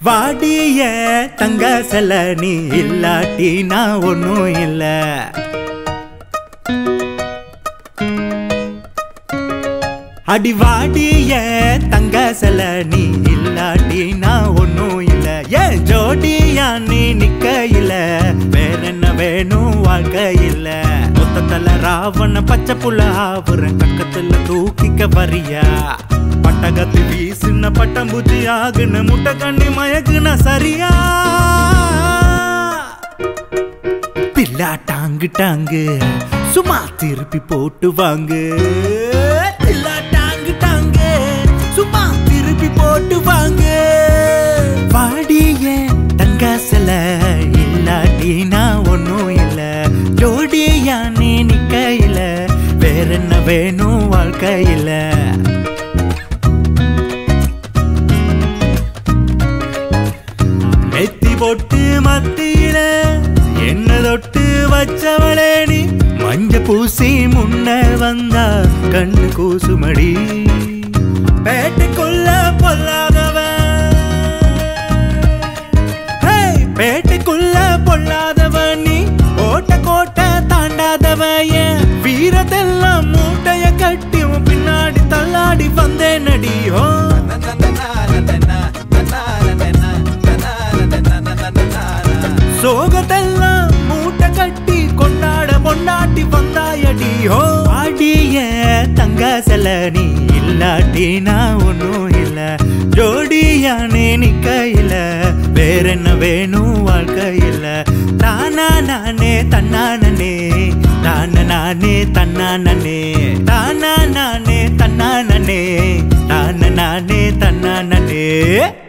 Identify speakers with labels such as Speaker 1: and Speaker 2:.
Speaker 1: வாடிய தங்க செல நீ இல்லாட்டி நான் ஒன்னும் இல்ல அடி வாடிய தங்க செல நீ இல்லாட்டி நான் ஒன்னும் இல்ல ஏன் ஜோடியா நீ நிக்க இல்ல வேற என்ன வேணும் வாழ்க்கை இல்ல மொத்தத்துல ராவண பச்சை புள்ள ஆவுறேன் பக்கத்துல தூக்கிக்க வரியா பட்டகத்து வீசுன பட்டம்பூச்சி ஆகுன முட்டை கண்ணி மயக்குன சரியா பில்லா டாங்கு டாங்கு சும்மா திருப்பி போட்டு வாங்கு பில்லா டாங்கு டாங்கு சும்மா திருப்பி போட்டு வாங்கு வாடிய தங்க சில இல்லாட்டி நான் ஒன்னும் இல்ல ஜோடியா நீ நிக்கையில வேற என்ன வேணும் வாழ்க்கையில நெத்தி பொட்டு மத்தியில என்ன தொட்டு வச்சவளே நீ மஞ்ச பூசி முன்ன வந்தா கண்ணு கூசுமடி பேட்டைக்குள்ள பொல்லாதவன் ஹேய், பேட்டைக்குள்ள பொல்லாதவன் நீ ஓட்ட கோட்டை தாண்டாதவன் ஏன் வீரத்தெல்லாம் மூட்டைய கட்டி உன் பின்னாடி தள்ளாடி வந்தேன் நடியோ சோகத்தெல்லாம் மூட்டை கட்டி கொண்டாட பொண்டாட்டி வந்தாயடியோ ஆடிய தங்க செல நீ இல்லாட்டி நான் ஒன்னும் இல்ல ஜோடியானே நிக்கையில வேற என்ன வேணும் வாழ்க்கையில தானா நானே தன்னானே தான நானே தன்னானே தானா நானே தன்னானே தான நானே தன்னானே